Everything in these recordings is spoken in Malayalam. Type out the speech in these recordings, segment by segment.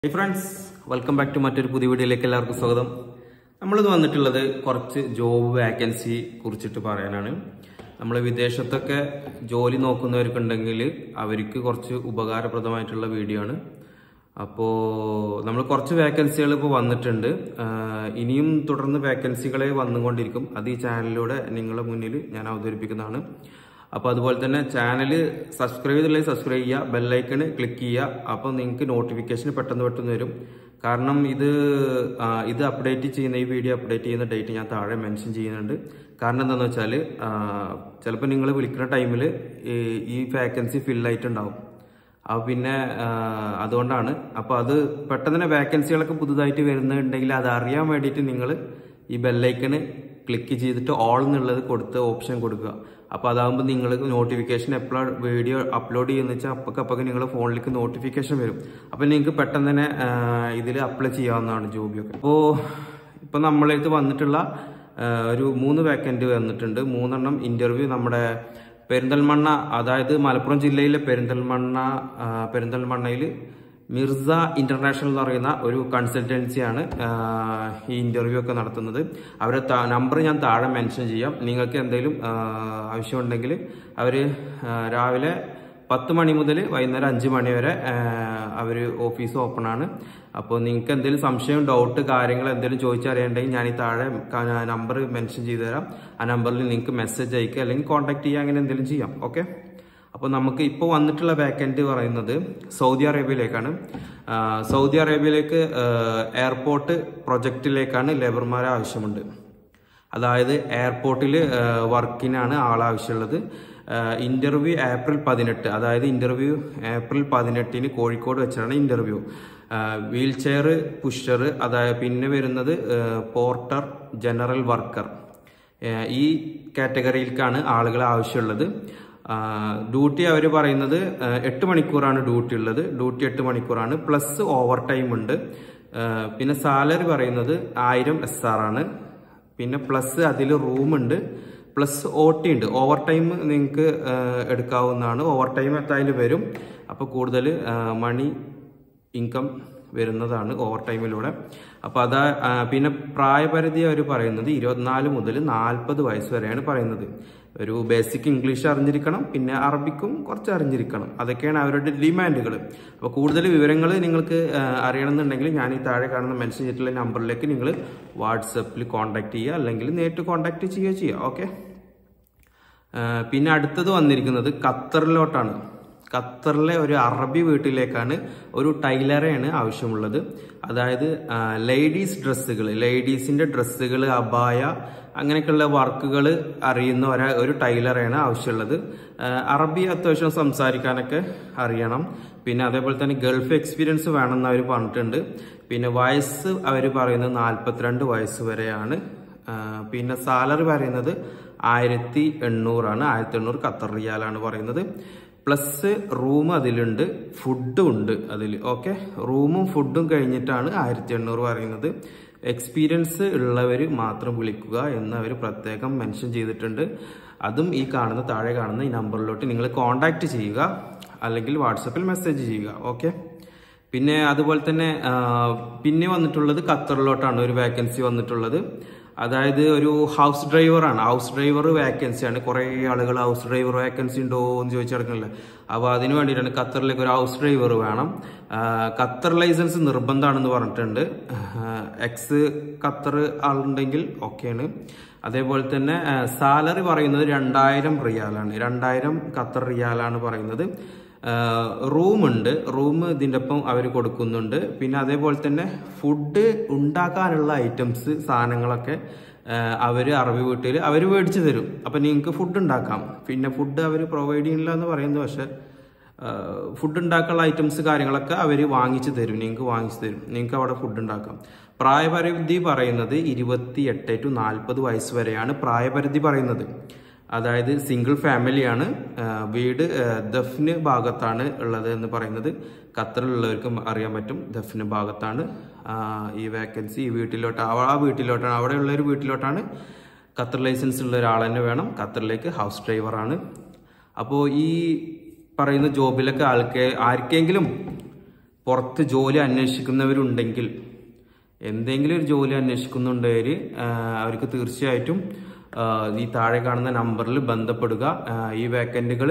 high friends welcome back to മറ്റൊരു പുതിയ വീഡിയോയിലേക്ക് എല്ലാവർക്കും സ്വാഗതം നമ്മളിത് വന്നിട്ടുള്ളത് കുറച്ച് ജോബ് വാക്കൻസി കുറിച്ചിട്ട് പറയാനാണ് നമ്മൾ വിദേശത്തൊക്കെ ജോലി നോക്കുന്നവർക്കുണ്ടെങ്കിൽ അവർക്ക് കുറച്ച് ഉപകാരപ്രദമായിട്ടുള്ള വീഡിയോ ആണ് അപ്പോൾ നമ്മൾ കുറച്ച് വേക്കൻസികൾ ഇപ്പോൾ വന്നിട്ടുണ്ട് ആഹ് ഇനിയും തുടർന്ന് വേക്കൻസികളെ വന്നുകൊണ്ടിരിക്കും അത് ഈ ചാനലിലൂടെ നിങ്ങളുടെ മുന്നിൽ ഞാൻ അവതരിപ്പിക്കുന്നതാണ് അപ്പോൾ അതുപോലെ തന്നെ ചാനൽ സബ്സ്ക്രൈബ് ചെയ്തില്ലെങ്കിൽ സബ്സ്ക്രൈബ് ചെയ്യുക ബെല്ലൈക്കണ് ക്ലിക്ക് ചെയ്യുക അപ്പോൾ നിങ്ങൾക്ക് നോട്ടിഫിക്കേഷൻ പെട്ടെന്ന് പെട്ടെന്ന് വരും കാരണം ഇത് ആ, ഇത് അപ്ഡേറ്റ് ചെയ്യുന്ന ഈ വീഡിയോ അപ്ഡേറ്റ് ചെയ്യുന്ന ഡേറ്റ് ഞാൻ താഴെ മെൻഷൻ ചെയ്യുന്നുണ്ട് കാരണം എന്താണെന്ന് വെച്ചാൽ ചിലപ്പോൾ നിങ്ങൾ വിളിക്കുന്ന ടൈമിൽ ഈ വാക്കൻസി ഫില്ലായിട്ടുണ്ടാവും അപ്പോൾ പിന്നെ ആ, അതുകൊണ്ടാണ് അപ്പോൾ അത് പെട്ടെന്ന് തന്നെ വാക്കൻസികളൊക്കെ പുതുതായിട്ട് വരുന്നുണ്ടെങ്കിൽ അത് അറിയാൻ വേണ്ടിയിട്ട് നിങ്ങൾ ഈ ബെല്ലൈക്കണ് ക്ലിക്ക് ചെയ്തിട്ട് ഓൾ എന്നുള്ളത് കൊടുത്ത് ഓപ്ഷൻ കൊടുക്കുക അപ്പോൾ അതാകുമ്പോൾ നിങ്ങൾക്ക് നോട്ടിഫിക്കേഷൻ എപ്പോഴാണ് വീഡിയോ അപ്ലോഡ് ചെയ്യുന്ന വെച്ചാൽ അപ്പൊക്കെ അപ്പൊക്കെ നിങ്ങളുടെ ഫോണിലേക്ക് നോട്ടിഫിക്കേഷൻ വരും അപ്പോൾ നിങ്ങൾക്ക് പെട്ടെന്ന് തന്നെ ഇതിൽ അപ്ലൈ ചെയ്യാവുന്നതാണ് ജോബിയൊക്കെ അപ്പോൾ ഇപ്പോൾ നമ്മളടുത്ത് വന്നിട്ടുള്ള ആ, ഒരു മൂന്ന് വേക്കൻറ്റ് വന്നിട്ടുണ്ട് മൂന്നെണ്ണം ഇൻ്റർവ്യൂ നമ്മുടെ പെരിന്തൽമണ്ണ അതായത് മലപ്പുറം ജില്ലയിലെ പെരിന്തൽമണ്ണ ആ, പെരിന്തൽമണ്ണയിൽ മിർസ ഇന്റർനാഷണൽ എന്ന് പറയുന്ന ഒരു കൺസൾട്ടൻസിയാണ് ആ, ഈ ഇന്റർവ്യൂ ഒക്കെ നടത്തുന്നത് അവരെ നമ്പർ ഞാൻ താഴെ മെൻഷൻ ചെയ്യാം നിങ്ങൾക്ക് എന്തെങ്കിലും ആ, ആവശ്യമുണ്ടെങ്കിൽ അവർ രാവിലെ പത്ത് മണി മുതൽ വൈകുന്നേരം അഞ്ച് മണി വരെ അവർ ഓഫീസ് ഓപ്പൺ ആണ് അപ്പോൾ നിങ്ങൾക്ക് എന്തെങ്കിലും സംശയം ഡൗട്ട് കാര്യങ്ങൾ എന്തെങ്കിലും ചോദിച്ചറിയണ്ടെങ്കിൽ ഞാൻ ഈ താഴെ നമ്പർ മെൻഷൻ ചെയ്തു തരാം ആ നമ്പറിൽ നിങ്ങൾക്ക് മെസ്സേജ് അയക്കുക അല്ലെങ്കിൽ കോൺടാക്ട് ചെയ്യുക അങ്ങനെ എന്തെങ്കിലും ചെയ്യാം ഓക്കെ അപ്പോൾ നമുക്ക് ഇപ്പോൾ വന്നിട്ടുള്ള വാക്കൻറ്റ് പറയുന്നത് സൗദി അറേബ്യയിലേക്കാണ് ആ, സൗദി അറേബ്യയിലേക്ക് എയർപോർട്ട് പ്രൊജക്റ്റിലേക്കാണ് ലേബർമാരെ ആവശ്യമുണ്ട് അതായത് എയർപോർട്ടിൽ വർക്കിനാണ് ആളാവശ്യമുള്ളത് ഇന്റർവ്യൂ ഏപ്രിൽ പതിനെട്ട് അതായത് ഇന്റർവ്യൂ ഏപ്രിൽ പതിനെട്ടിന് കോഴിക്കോട് വെച്ചാണ് ഇന്റർവ്യൂ വീൽ ചെയർ പുഷർ അതായത് പിന്നെ വരുന്നത് പോർട്ടർ ജനറൽ വർക്കർ ഏഹ് ഈ കാറ്റഗറിയിലേക്കാണ് ആളുകൾ ആവശ്യമുള്ളത് ഡ്യൂട്ടി അവർ പറയുന്നത് ഏഹ് എട്ട് മണിക്കൂറാണ് ഡ്യൂട്ടി ഉള്ളത് ഡ്യൂട്ടി എട്ട് മണിക്കൂറാണ് പ്ലസ് ഓവർ ടൈം ഉണ്ട് ഏഹ് പിന്നെ സാലറി പറയുന്നത് ആയിരം എസ് ആർ ആണ് പിന്നെ പ്ലസ് അതിൽ റൂമുണ്ട് പ്ലസ് ഒ ടി ഉണ്ട് ഓവർ ടൈം നിങ്ങൾക്ക് എടുക്കാവുന്നതാണ് ഓവർ ടൈം എന്തായാലും വരും അപ്പോൾ കൂടുതൽ മണി ഇൻകം വരുന്നതാണ് ഓവർ ടൈമിലൂടെ അപ്പോൾ അതാ ആ, പിന്നെ പ്രായപരിധി അവർ പറയുന്നത് ഇരുപത്തിനാല് മുതൽ നാൽപ്പത് വയസ്സ് വരെയാണ് പറയുന്നത് ഒരു ബേസിക് ഇംഗ്ലീഷ് അറിഞ്ഞിരിക്കണം പിന്നെ അറബിക്കും കുറച്ച് അറിഞ്ഞിരിക്കണം അതൊക്കെയാണ് അവരുടെ ഡിമാൻഡുകൾ അപ്പോൾ കൂടുതൽ വിവരങ്ങൾ നിങ്ങൾക്ക് ആ, അറിയണമെന്നുണ്ടെങ്കിൽ ഞാൻ ഈ താഴെ കാണുന്ന മെൻഷൻ ചെയ്തിട്ടുള്ള നമ്പറിലേക്ക് നിങ്ങൾ വാട്സപ്പിൽ കോൺടാക്ട് ചെയ്യുക അല്ലെങ്കിൽ നേരിട്ട് കോൺടാക്ട് ചെയ്യുക ചെയ്യുക ഓക്കെ പിന്നെ അടുത്തത് വന്നിരിക്കുന്നത് ഖത്തറിലോട്ടാണ് ഖത്തറിലെ ഒരു അറബി വീട്ടിലേക്കാണ് ഒരു ടൈലറെയാണ് ആവശ്യമുള്ളത് അതായത് ലേഡീസ് ഡ്രസ്സുകൾ ലേഡീസിന്റെ ഡ്രസ്സുകൾ അബായ അങ്ങനെയൊക്കെയുള്ള വർക്കുകൾ അറിയുന്ന ഒരാ ഒരു ടൈലറെയാണ് ആവശ്യമുള്ളത് ആ, അറബി അത്യാവശ്യം സംസാരിക്കാനൊക്കെ അറിയണം പിന്നെ അതേപോലെ തന്നെ ഗൾഫ് എക്സ്പീരിയൻസ് വേണമെന്ന് അവർ പറഞ്ഞിട്ടുണ്ട് പിന്നെ വയസ്സ് അവർ പറയുന്നത് നാൽപ്പത്തിരണ്ട് വയസ്സ് വരെയാണ് ആ, പിന്നെ സാലറി പറയുന്നത് ആയിരത്തി എണ്ണൂറാണ് ആയിരത്തി എണ്ണൂറ് ഖത്തർ റിയാലാണ് പറയുന്നത് പ്ലസ് റൂം അതിലുണ്ട് ഫുഡും ഉണ്ട് അതിൽ ഓക്കെ റൂമും ഫുഡും കഴിഞ്ഞിട്ടാണ് ആയിരത്തി എണ്ണൂറ് പറയുന്നത് എക്സ്പീരിയൻസ് ഉള്ളവർ മാത്രം വിളിക്കുക എന്ന് അവർ പ്രത്യേകം മെൻഷൻ ചെയ്തിട്ടുണ്ട് അതും ഈ കാണുന്ന താഴെ കാണുന്ന ഈ നമ്പറിലോട്ട് നിങ്ങൾ കോൺടാക്ട് ചെയ്യുക അല്ലെങ്കിൽ വാട്സപ്പിൽ മെസ്സേജ് ചെയ്യുക ഓക്കെ പിന്നെ അതുപോലെ തന്നെ ആ, പിന്നെ വന്നിട്ടുള്ളത് ഖത്തറിലോട്ടാണ് ഒരു വേക്കൻസി വന്നിട്ടുള്ളത് അതായത് ഒരു ഹൗസ് ഡ്രൈവറാണ് ഹൗസ് ഡ്രൈവർ വേക്കൻസിയാണ് കുറേ ആളുകൾ ഹൗസ് ഡ്രൈവർ വേക്കൻസി ഉണ്ടോ എന്ന് ചോദിച്ചു കിടക്കണില്ല അപ്പോൾ അതിന് വേണ്ടിയിട്ടാണ് ഖത്തറിലേക്ക് ഒരു ഹൗസ് ഡ്രൈവർ വേണം ആ, ഖത്തർ ലൈസൻസ് നിർബന്ധമാണെന്ന് പറഞ്ഞിട്ടുണ്ട് എക്സ് ഖത്തർ ആളുണ്ടെങ്കിൽ ഓക്കെയാണ് അതേപോലെ തന്നെ സാലറി പറയുന്നത് രണ്ടായിരം റിയാലാണ് രണ്ടായിരം ഖത്തർ റിയാലാണ് പറയുന്നത് റൂമുണ്ട് റൂം ഇതിൻ്റെ ഒപ്പം അവർ കൊടുക്കുന്നുണ്ട് പിന്നെ അതേപോലെ തന്നെ ഫുഡ് ഉണ്ടാക്കാനുള്ള ഐറ്റംസ് സാധനങ്ങളൊക്കെ അവർ അറബി വീട്ടിൽ അവർ മേടിച്ചു തരും അപ്പം നിങ്ങൾക്ക് ഫുഡ് ഉണ്ടാക്കാം പിന്നെ ഫുഡ് അവർ പ്രൊവൈഡ് ചെയ്യുന്നില്ല എന്ന് പറയുന്നത് പക്ഷേ ഫുഡ് ഉണ്ടാക്കാനുള്ള ഐറ്റംസ് കാര്യങ്ങളൊക്കെ അവർ വാങ്ങിച്ചു തരും നിങ്ങൾക്ക് വാങ്ങിച്ചു തരും നിങ്ങൾക്ക് അവിടെ ഫുഡ് ഉണ്ടാക്കാം പ്രായപരിധി പറയുന്നത് ഇരുപത്തി എട്ട് ടു നാൽപ്പത് വയസ്സ് വരെയാണ് പ്രായപരിധി പറയുന്നത് അതായത് സിംഗിൾ ഫാമിലിയാണ് ആ, വീട് ആ, ദഫ്ന് ഭാഗത്താണ് ഉള്ളത് എന്ന് പറയുന്നത് ഖത്തറിലുള്ളവർക്കും അറിയാൻ പറ്റും ദഫ്ന് ഭാഗത്താണ് ആ, ഈ വേക്കൻസി ഈ വീട്ടിലോട്ട് അവ- ആ വീട്ടിലോട്ടാണ് അവിടെയുള്ള ഒരു വീട്ടിലോട്ടാണ് ഖത്തർ ലൈസൻസ് ഉള്ള ഒരാൾ തന്നെ വേണം ഖത്തറിലേക്ക് ഹൗസ് ഡ്രൈവറാണ് അപ്പോൾ ഈ പറയുന്ന ജോബിലൊക്കെ ആൾക്ക് ആർക്കെങ്കിലും പുറത്ത് ജോലി അന്വേഷിക്കുന്നവരുണ്ടെങ്കിൽ എന്തെങ്കിലും ഒരു ജോലി അന്വേഷിക്കുന്നുണ്ടെങ്കിൽ അവർക്ക് തീർച്ചയായിട്ടും ആ, ഈ താഴെ കാണുന്ന നമ്പറിൽ ബന്ധപ്പെടുക ആ, ഈ വേക്കൻറ്റുകൾ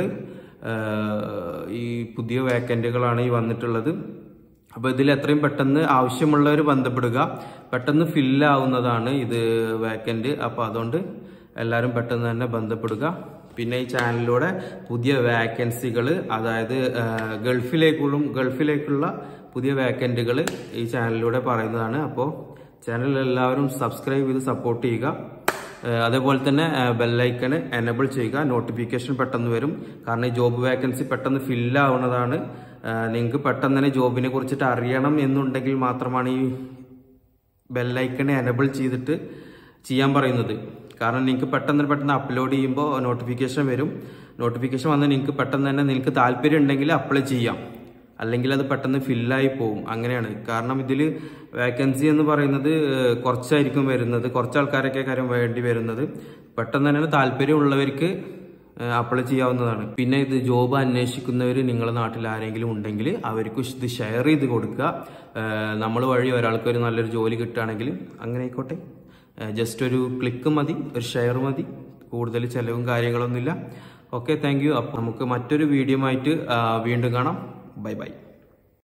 ഈ പുതിയ വേക്കൻറ്റുകളാണ് ഈ വന്നിട്ടുള്ളത് അപ്പോൾ ഇതിൽ എത്രയും പെട്ടെന്ന് ആവശ്യമുള്ളവർ ബന്ധപ്പെടുക പെട്ടെന്ന് ഫില്ലാവുന്നതാണ് ഇത് വേക്കൻറ്റ് അപ്പോൾ അതുകൊണ്ട് എല്ലാവരും പെട്ടെന്ന് തന്നെ ബന്ധപ്പെടുക പിന്നെ ഈ ചാനലിലൂടെ പുതിയ വേക്കൻസികൾ അതായത് ആ, ഗൾഫിലേക്കുള്ളും ഗൾഫിലേക്കുള്ള പുതിയ വേക്കൻറ്റുകൾ ഈ ചാനലിലൂടെ പറയുന്നതാണ് അപ്പോൾ ചാനൽ എല്ലാവരും സബ്സ്ക്രൈബ് ചെയ്ത് സപ്പോർട്ട് ചെയ്യുക ഏഹ് അതേപോലെ തന്നെ ബെല്ലൈക്കണ് എനബിൾ ചെയ്യുക നോട്ടിഫിക്കേഷൻ പെട്ടെന്ന് വരും കാരണം ഈ ജോബ് വേക്കൻസി പെട്ടെന്ന് ഫില്ല് ആവുന്നതാണ് നിങ്ങൾക്ക് പെട്ടെന്ന് തന്നെ ജോബിനെ കുറിച്ചിട്ട് അറിയണം എന്നുണ്ടെങ്കിൽ മാത്രമാണ് ഈ ബെല്ലൈക്കൺ എനബിൾ ചെയ്തിട്ട് ചെയ്യാൻ പറയുന്നത് കാരണം നിങ്ങൾക്ക് പെട്ടെന്ന് പെട്ടെന്ന് അപ്ലോഡ് ചെയ്യുമ്പോൾ നോട്ടിഫിക്കേഷൻ വരും നോട്ടിഫിക്കേഷൻ വന്നാൽ നിങ്ങൾക്ക് പെട്ടെന്ന് തന്നെ നിങ്ങൾക്ക് താല്പര്യം ഉണ്ടെങ്കിൽ അപ്ലൈ ചെയ്യാം അല്ലെങ്കിൽ അത് പെട്ടെന്ന് ഫില്ലായി പോകും അങ്ങനെയാണ് കാരണം ഇതിൽ വേക്കൻസി എന്ന് പറയുന്നത് ഏഹ്, കുറച്ചായിരിക്കും വരുന്നത് കുറച്ച് ആൾക്കാരൊക്കെ കാര്യം വേണ്ടി വരുന്നത് പെട്ടെന്ന് തന്നെ താല്പര്യമുള്ളവർക്ക് അപ്ലൈ ചെയ്യാവുന്നതാണ് പിന്നെ ഇത് ജോബ് അന്വേഷിക്കുന്നവർ നിങ്ങളുടെ നാട്ടിൽ ആരെങ്കിലും ഉണ്ടെങ്കിൽ അവർക്ക് ഇത് ഷെയർ ചെയ്ത് കൊടുക്കുക നമ്മൾ വഴി ഒരാൾക്ക് ഒരു നല്ലൊരു ജോലി കിട്ടുകയാണെങ്കിൽ അങ്ങനെ ആയിക്കോട്ടെ ജസ്റ്റ് ഒരു ക്ലിക്ക് മതി ഒരു ഷെയർ മതി കൂടുതൽ ചിലവും കാര്യങ്ങളൊന്നുമില്ല ഓക്കെ താങ്ക് യു അപ്പം നമുക്ക് മറ്റൊരു വീഡിയോ ആയിട്ട് ആ, വീണ്ടും കാണാം ബൈ ബൈ